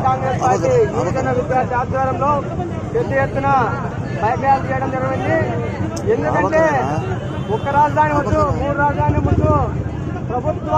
Congress party యువజన విద్యార్థి ఆధ్వర్యంలో పెద్ద ఎత్తున బైక్ ర్యాలీ చేయడం జరిగింది ఎందుకంటే ఒక్క రాజధాని వద్దు మూడు రాజధాని ముందు ప్రభుత్వ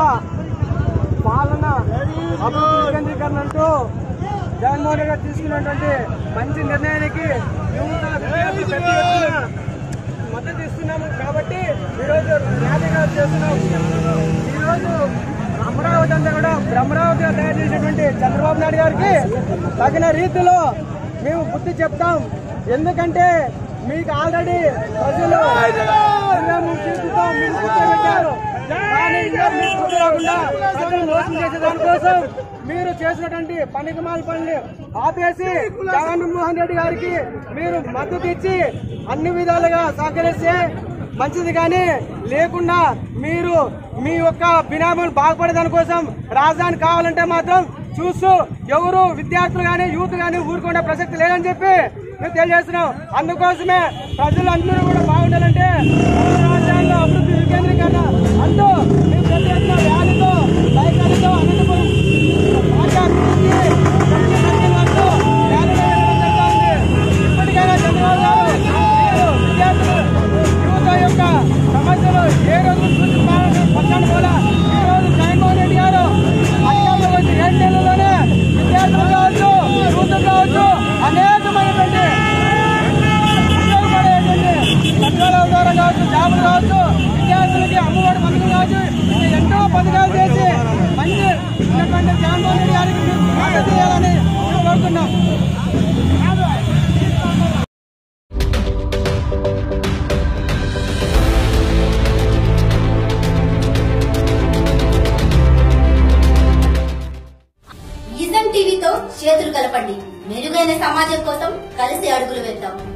పాలన అభివృద్ధి వికేంద్రీకరణ అంటూ జగన్మోహన్ రెడ్డి గారు తీసుకున్నటువంటి మంచి నిర్ణయానికి యువత విద్యార్థులు పెద్ద ఎత్తున మద్దతు ఇస్తున్నాము కాబట్టి ఈరోజు ర్యాలీగా చేస్తున్నాం ఈరోజు అమరావతి అంతా కూడా అమరావతిగా తయారు చేసినటువంటి చంద్రబాబు నాయుడు గారికి తగిన రీతిలో మేము బుద్ధి చెప్తాం ఎందుకంటే మీకు ఆల్రెడీ ప్రజలు ఇరవై మూడు సీట్లతో మీకు కూర్చోబెట్టారు. కానీ ఇంకా మీకు బుద్ధి రాకుండా ప్రజలను మోసం చేసే దానికోసం మీరు చేసినటువంటి పనికిమాల పనులు ఆపేసి జగన్మోహన్ రెడ్డి గారికి మీరు మద్దతు ఇచ్చి అన్ని విధాలుగా సహకరిస్తే మంచిది కానీ లేకుండా మీరు మీ యొక్క బినామీలు బాగుపడే దానికోసం రాజధాని కావాలంటే మాత్రం చూస్తూ ఎవరు విద్యార్థులు కానీ యూత్ కానీ ఊరుకునే ప్రసక్తి లేదని చెప్పి మేము తెలియజేస్తున్నాం అందుకోసమే ప్రజలు అందరూ కూడా బాగుండాలంటే రాజధానిలో అభివృద్ధి వికేంద్రీకరణ అంటూ మేము పెద్ద ఎత్తున ర్యాలీతో బైకాలతో అనంతపురం రాజా అభివృద్ధి మంచి సంకల్పంతో ర్యాలీలో వెళ్ళడం జరుగుతోంది. ఇప్పటికైనా చంద్రబాబు గారు మీరు విద్యార్థులు యువత యొక్క సమస్యలు ఏ రోజు చూసి పచ్చాను కూడా ఈ రోజు జగన్మోహన్ రెడ్డి గారు అధికారంలో వచ్చి ఏడు నెలల్లోనే విద్యార్థులు కావచ్చు యూత్ కావచ్చు అనేకమైనటువంటి ఉపయోగపడేటువంటి సచివాలయం ద్వారా కావచ్చు జాబులు కావచ్చు విద్యార్థులకి అమ్మఒడి పథకం కావచ్చు ఇంకా ఎన్నో పథకాలు చేసి మంచి ఉన్నటువంటి జగన్మోహన్ రెడ్డి గారికి మీరు మద్దతు చేయాలని మేము కోరుతున్నాం నిజం టీవీతో చేతులు కలపండి మెరుగైన సమాజం కోసం కలిసి అడుగులు వేద్దాం